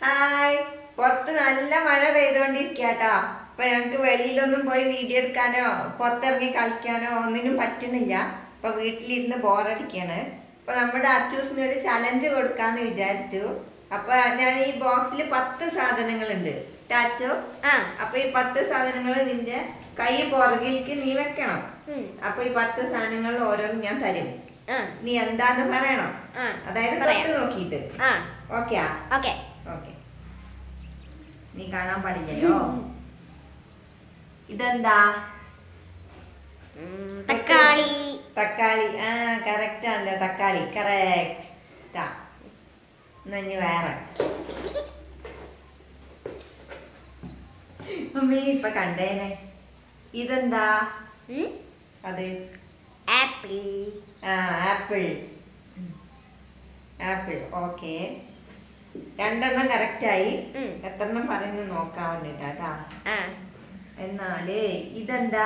Hi പുറത്ത് നല്ല മഴ പെയ്തോണ്ടിരിക്കാട്ടോ അപ്പൊ ഞങ്ങക്ക് വെളിയിലൊന്നും പോയി വീഡിയോ എടുക്കാനോ പുറത്തിറങ്ങി കളിക്കാനോ ഒന്നിനും പറ്റുന്നില്ല അപ്പൊ വീട്ടിലിരുന്ന് ബോറടിക്കാണ് അപ്പൊ നമ്മുടെ അച്ചൂസിന് ഒരു ചലഞ്ച് കൊടുക്കാന്ന് വിചാരിച്ചു അപ്പൊ ഞാൻ ഈ ബോക്സിൽ പത്ത് സാധനങ്ങളുണ്ട് ടാച്ചോ ആ അപ്പൊ ഈ പത്ത് സാധനങ്ങൾ നിന്റെ കൈ പുറകിലേക്ക് നീ വെക്കണം ഉം. അപ്പൊ ഈ പത്ത് സാധനങ്ങൾ ഓരോന്നും ഞാൻ തരും ആ നീ എന്താന്ന് പറയണം ആ അതായത് പറയാം. തൊട്ട് നോക്കിയിട്ട് ആ ഓക്കെയാ ഓക്കെ ഓക്കെ നീ കാണാൻ പാടില്ലല്ലോ ഇതെന്താ തക്കാളി തക്കാളി ആ കറക്റ്റ് ആണല്ലോ തക്കാളി കറക്റ്റ് എന്നാ ഇനി വേറെ അമ്മേ ഇപ്പൊ കണ്ടേനെ ഇതെന്താ ഉം. അത് ആപ്പിൾ ആ ആപ്പിൾ ആപ്പിൾ ഓക്കെ രണ്ടെണ്ണം കറക്റ്റായി ഉം. എത്രണ്ണം പറയുന്നു നോക്കാൻ വേണ്ടിട്ടാ ആ എന്നാല് ഇതെന്താ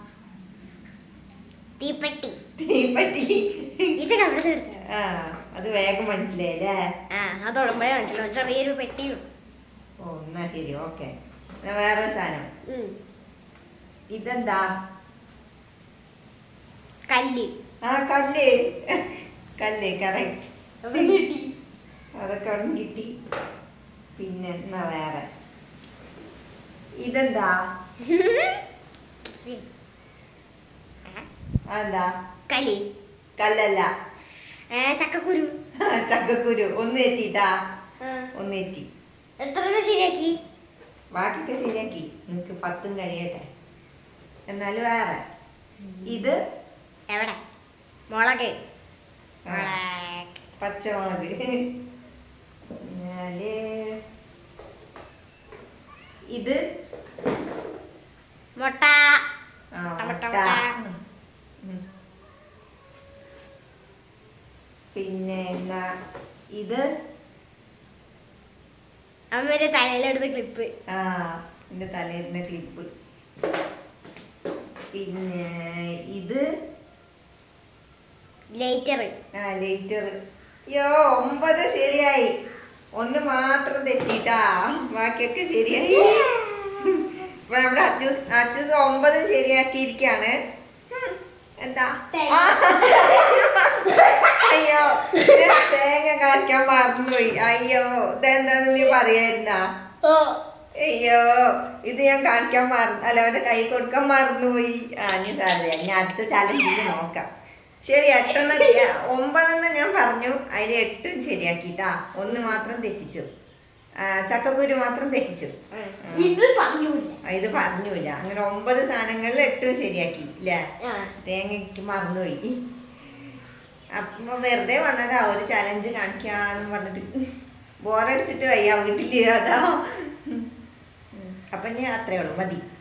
തീപ്പെട്ടി തീപ്പറ്റി ഇത് കവിടെ തീർത്ത ആ അത് വേഗം മനസ്സിലായില്ലേ ആ അത് ഉടമ്പഴേ മനസ്സിലാവും ചെറിയൊരു പെട്ടിയും ഓ എന്നാ ശരി ഓക്കെ വേറെ സാധനം ഉം. ഇതെന്താ കല്ല് ആ കല്ല് കല്ല് കറക്റ്റ് എവിടെ കിട്ടി അതൊക്കെ അവിടെ കിട്ടി പിന്നെ എന്നാ വേറെ ഇതെന്താ അതെന്താ കലി കല്ലല്ല ഏ, ചക്കക്കുരു ചക്കക്കുരു ഒന്ന് എത്തിട്ടാ ആ. ഒന്ന് എത്തി എത്ര എണ്ണം ശരിയാക്കി ബാക്കിയൊക്കെ ശരിയാക്കി നിനക്ക് പത്തും കഴിയട്ടെ എന്നാലും വേറെ ഇത് എവിടെ മുളക് ആ, മുളക് പച്ചമുളക് എന്നാല് ഇത് മുട്ട ആ, മുട്ട, മുട്ട, മുട്ട. മുട്ട. ഉം. പിന്നെ എന്നാ ഇത് അമ്മയുടെ തലയിലെടുത്ത ക്ലിപ്പ് ആ എന്റെ തലയിടുന്ന ക്ലിപ്പ് പിന്നെ ഇത് ലൈറ്റർ ആ ലേറ്റർ യോ ഒമ്പത് ശരിയായി ഒന്ന് മാത്രം തെറ്റിട്ടാ ബാക്കിയൊക്കെ ശരിയായി ഇപ്പൊ നമ്മുടെ അച്ചൂസ് അച്ചൂസ് ഒമ്പതും ശരിയാക്കിയിരിക്കാണ് എന്താ തേങ്ങ. ആ. അയ്യോ ഇത് തേങ്ങ കാണിക്കാൻ മറന്നുപോയി അയ്യോ ഇതെന്താന്ന് നീ പറയായിരുന്നാ ഓ അയ്യോ ഇത് ഞാൻ കാണിക്കാൻ മറന്നു അല്ല അവന്റെ കൈ കൊടുക്കാൻ മറന്നുപോയി ആ നീ സാറില്ല ഞാൻ അടുത്ത ചാലഞ്ചിൽ നോക്കാം ശരി എട്ടെണ്ണം ചെയ്യാ- ഒമ്പതെണ്ണം ഞാൻ പറഞ്ഞു അതിൽ എട്ടും ശരിയാക്കിട്ടാ ഒന്ന് മാത്രം തെറ്റിച്ചു ആ, ചക്കക്കുരു മാത്രം തെറ്റിച്ചു ഇത് പറഞ്ഞൂല്ല ആ, ഇത് പറഞ്ഞില്ല അങ്ങനെ ഒമ്പത് സാധനങ്ങളിൽ എട്ടും ശരിയാക്കി ഇല്ലേ ആ തേങ്ങയ്ക്ക് മറന്നുപോയി അപ്പൊ വെറുതെ വന്നതാ ഒരു ചലഞ്ച് കാണിക്കാന്ന് പറഞ്ഞിട്ട് ബോറടിച്ചിട്ട് വയ്യ വീട്ടില് അതാ അപ്പൊ ഞാൻ അത്രേ ഉള്ളൂ മതി